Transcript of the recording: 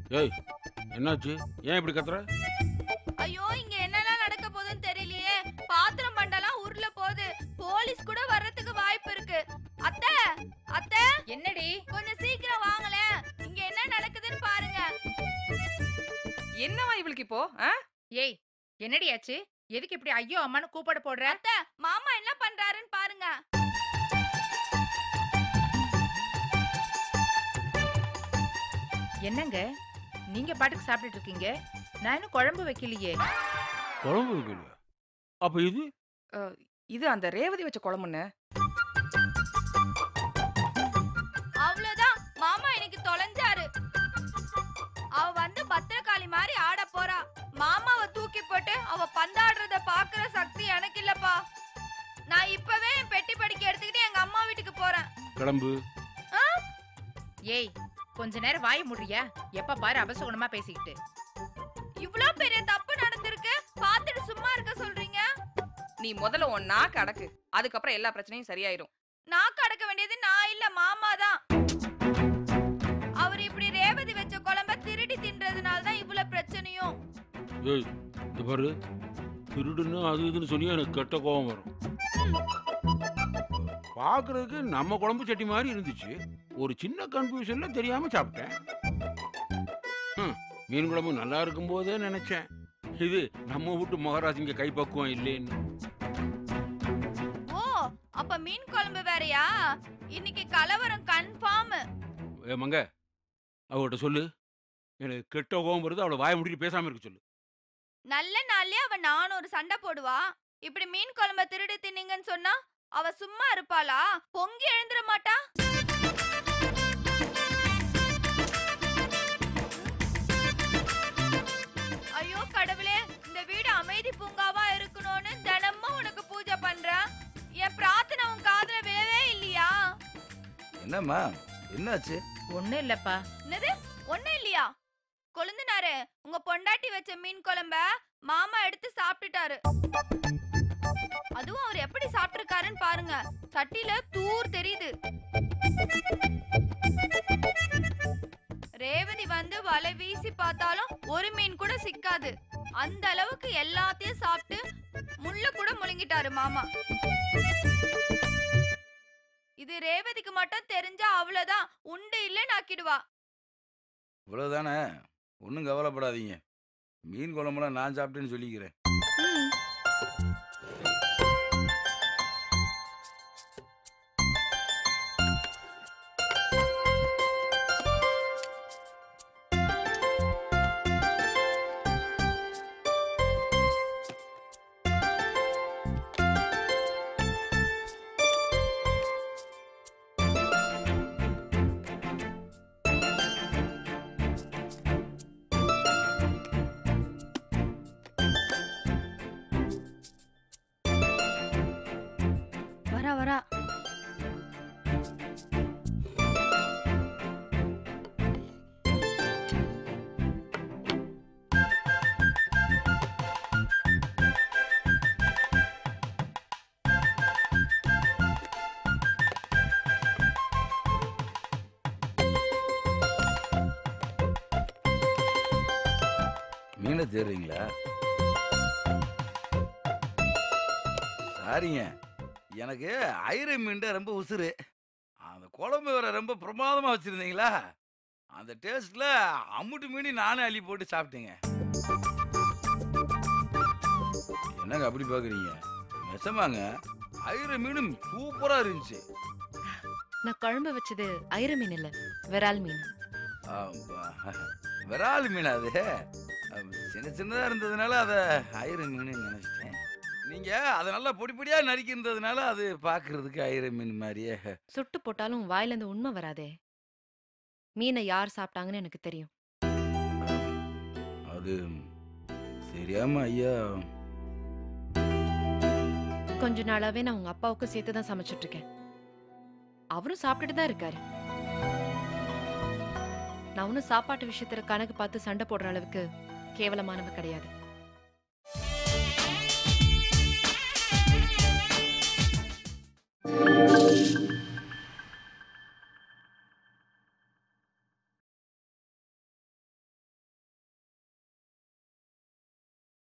ஏய் என்னாச்சு ஏன் இப்படி கத்துற ஐயோ இங்க என்னெல்லாம் நடக்க போகுதுன்னு தெரியலையே பாத்திரம் பண்டெல்லாம் உருள போகுது போலீஸ் கூட வர்றதுக்கு வாய்ப்பு இருக்கு அத்தை அத்தை என்னடி கொஞ்சம் சீக்கிரம் வாங்களேன் இங்க என்ன நடக்குதுன்னு பாருங்க என்னவா இவளுக்கு இப்போ ஆ? ஏய் என்னடி ஆச்சு எதுக்கு இப்படி ஐயோ அம்மான்னு கூப்பாடு போடுற அத்தை மாமா என்ன பண்றாருன்னு பாருங்க என்னங்க நீங்க பாட்டுக்கு சாப்பிட்டுட்டு இருக்கீங்க நான் இன்னும் குழம்பு வைக்கலையே குழம்பு வைக்கலையா அப்ப இது இது அந்த ரேவதி வச்ச குழம்புன்னு அவ்வளவுதான் மாமா இன்னைக்கு தொலைஞ்சாரு அவ வந்து பத்திரகாளி மாதிரி ஆட போறா மாமாவை தூக்கி போட்டு அவ பந்தாடுறத பாக்குற சக்தி எனக்கு இல்லப்பா நான் இப்பவே என் பெட்டி படிக்க எடுத்துக்கிட்டு எங்க அம்மா வீட்டுக்கு போறேன் கிளம்பு ஏய் கொஞ்ச நேரம் வாய முடியா எப்ப பாரு அபசகுணமா பேசிக்கிட்டு இவ்ளோ பெரிய தப்பு நடந்திருக்கு பாத்துட்டு சும்மா இருக்க சொல்றீங்க நீ முதல்ல உன் நாக்கு அடக்கு அதுக்கப்புறம் எல்லா பிரச்சனையும் சரியாயிரும் நாக்கு அடக்க வேண்டியது நான் இல்ல மாமா தான் அவர் இப்படி ரேவதி வச்ச குழம்ப திருடி தின்றதுனால தான் இவ்வளவு பிரச்சனையும் ஏய் இது பாரு திருடுன்னு அது இதுன்னு சொல்லி எனக்கு கெட்ட கோபம் வரும் பார்க்கறதுக்கு நம்ம குழம்பு சட்டி மாதிரி இருந்துச்சு ஒரு சின்ன கன்ஃபியூஷன்ல தெரியாம சாப்பிட்டேன் ஹம், மீன் குழம்பு நல்லா இருக்கும் போதே நினைச்சேன் இது நம்ம வீட்டு மகாராஜிங்க கைப்பக்குவம் இல்லைன்னு ஓ அப்ப மீன் குழம்பு வேறயா இன்னைக்கு கலவரம் கன்ஃபார்ம் ஏ மங்க அவகிட்ட சொல்லு எனக்கு கெட்ட கோபம் வருது அவளை வாய முடிட்டு பேசாம இருக்க சொல்லு நல்ல நாள்லயே அவ நானும் ஒரு சண்டை போடுவா இப்படி மீன் குழம்ப திருடி தின்னீங்கன்னு சொன்னா அவ சும்மா இருப்பாளா பொங்கி எழுந்துட மாட்டா ஐயோ கடவுளே இந்த வீடு அமைதி பூங்காவா இருக்கணும்னு தினமும் உனக்கு பூஜை பண்றேன் என் பிரார்த்தனை உன் காதுல விழவே இல்லையா என்னம்மா என்னாச்சு ஒண்ணும் இல்லப்பா என்னது ஒண்ணும் இல்லையா கொழுந்தனாரு உங்க பொண்டாட்டி வச்ச மீன் குழம்ப மாமா எடுத்து சாப்பிட்டுட்டாரு அதுவும் அவர் எப்படி சாப்பிட்டிருக்காருன்னு பாருங்க சட்டில தூர் தெரியுது ரேவதி வந்து வலை வீசி பார்த்தாலும் ஒரு மீன் கூட சிக்காது அந்த அளவுக்கு எல்லாத்தையும் சாப்பிட்டு முள்ள கூட முழுங்கிட்டாரு மாமா இது ரேவதிக்கு மட்டும் தெரிஞ்சா அவ்வளவுதான் உண்டு இல்லைன்னு ஆக்கிடுவா இவ்வளவுதானே ஒன்றும் கவலைப்படாதீங்க மீன் குழம்புலாம் நான் சாப்பிட்டேன்னு சொல்லிக்கிறேன் வரா வரா மீனை தேடுறீங்களா சாரிங்க எனக்கு ஐர மீன் ரொம்ப உசுரு அந்த குழம்பு வேற ரொம்ப பிரமாதமா வச்சிருந்தீங்களா அந்த டேஸ்ட்ல அம்முட்டு மீனி நானே அள்ளி போட்டு சாப்பிட்டேங்க என்னங்க அப்படி பாக்குறீங்க நெசமாங்க ஐர மீனும் சூப்பரா இருந்துச்சு நான் குழம்பு வச்சது ஐர மீன் இல்ல விரால் மீன் ஆ, ப- விரால் மீன் அது அஹ், சின்ன சின்னதா இருந்ததுனால அதை ஐர மீன் நினைச்சிட்டேன் நீங்க அதை நல்லா பொடி பொடியா நறுக்கி இருந்ததுனால அது பாக்குறதுக்கு ஐர மீன் மாதிரியே சுட்டு போட்டாலும் வாயில இருந்து உண்மை வராதே மீனை யார் சாப்பிட்டாங்கன்னு எனக்கு தெரியும் அது தெரியாம ஐயா கொஞ்ச நாளாவே நான் உங்க அப்பாவுக்கும் சேர்த்து தான் சமைச்சிட்டு இருக்கேன் அவரும் சாப்பிட்டுட்டு தான் இருக்காரு நான் ஒன்னும் சாப்பாட்டு விஷயத்துல கணக்கு பார்த்து சண்டை போடுற அளவுக்கு கேவலமானவ கிடையாது